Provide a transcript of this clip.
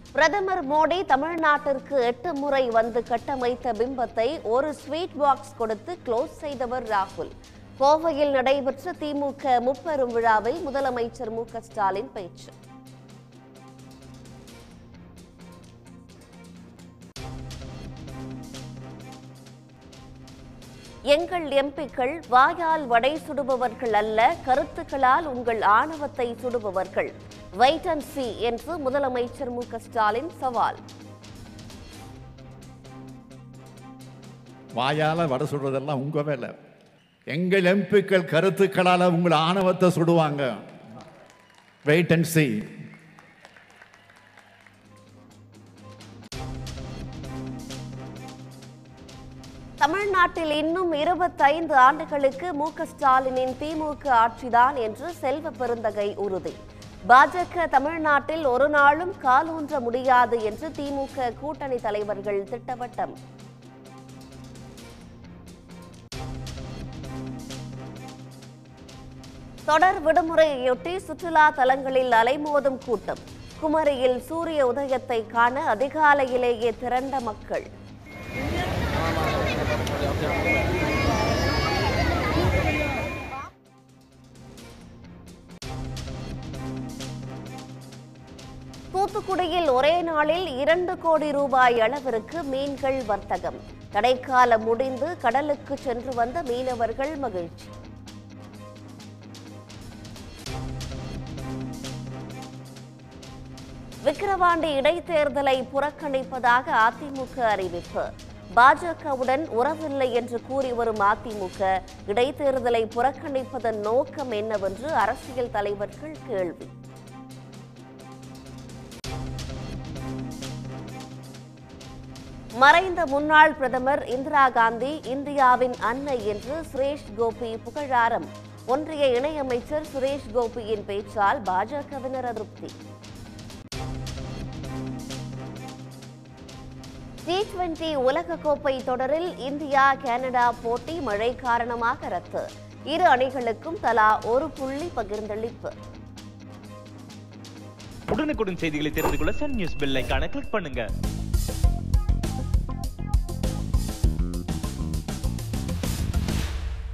பிரதமர் மோடி தமிழ்நாட்டிற்கு எட்டு முறை வந்து கட்டமைத்த பிம்பத்தை ஒரு ஸ்வீட் பாக்ஸ் கொடுத்து க்ளோஸ் செய்தவர் ராகுல் கோவையில் நடைபெற்ற திமுக முப்பெரும் விழாவில் முதலமைச்சர் மு க ஸ்டாலின் பேச்சு எங்கள் எம்பிக்கள் வாயால் வடை சுடுபவர்கள் அல்ல கருத்துக்களால் உங்கள் ஆணவத்தை சுடுபவர்கள் வெயிட் அண்ட் சி என்று முதலமைச்சர் மு க ஸ்டாலின் சவால் வாயால வடை சுடுறதெல்லாம் உங்க வேலை எங்கள் எம்பிக்கள் கருத்துக்களால உங்கள் ஆணவத்தை சுடுவாங்க வெயிட் அண்ட் see தமிழ்நாட்டில் இன்னும் இருபத்தைந்து ஆண்டுகளுக்கு மு க ஸ்டாலினின் திமுக ஆட்சிதான் என்று செல்வ பெருந்தகை உறுதி பாஜக தமிழ்நாட்டில் ஒரு நாளும் காலூன்ற முடியாது என்று திமுக கூட்டணி தலைவர்கள் திட்டவட்டம் தொடர் விடுமுறையொட்டி சுற்றுலா தலங்களில் அலைமோதும் கூட்டம் குமரியில் சூரிய உதயத்தை காண அதிகாலையிலேயே திரண்ட மக்கள் தூத்துக்குடியில் ஒரே நாளில் இரண்டு கோடி ரூபாய் அளவிற்கு மீன்கள் வர்த்தகம் தடைக்காலம் முடிந்து கடலுக்கு சென்று வந்த மீனவர்கள் மகிழ்ச்சி விக்கிரவாண்டி இடைத்தேர்தலை புறக்கணிப்பதாக அதிமுக அறிவிப்பு பாஜகவுடன் உறவில்லை என்று கூறி வரும் அதிமுக இடைத்தேர்தலை புறக்கணிப்பதன் நோக்கம் என்னவென்று அரசியல் தலைவர்கள் கேள்வி மறைந்த முன்னாள் பிரதமர் இந்திரா காந்தி இந்தியாவின் அன்னை என்று சுரேஷ் கோபி புகழாரம் ஒன்றிய இணையமைச்சர் சுரேஷ் கோபியின் பேச்சால் பாஜகவினர் அதிருப்தி டி டுவெண்டி உலகக்கோப்பை தொடரில் இந்தியா கனடா போட்டி மழை காரணமாக ரத்து இரு அணிகளுக்கும் தலா ஒரு புள்ளி பகிர்ந்தளிப்பு உடனுக்குடன் செய்திகளை தெரிந்து கொள்ள சன் நியூஸ் பெல் ஐகானை கிளிக் பண்ணுங்க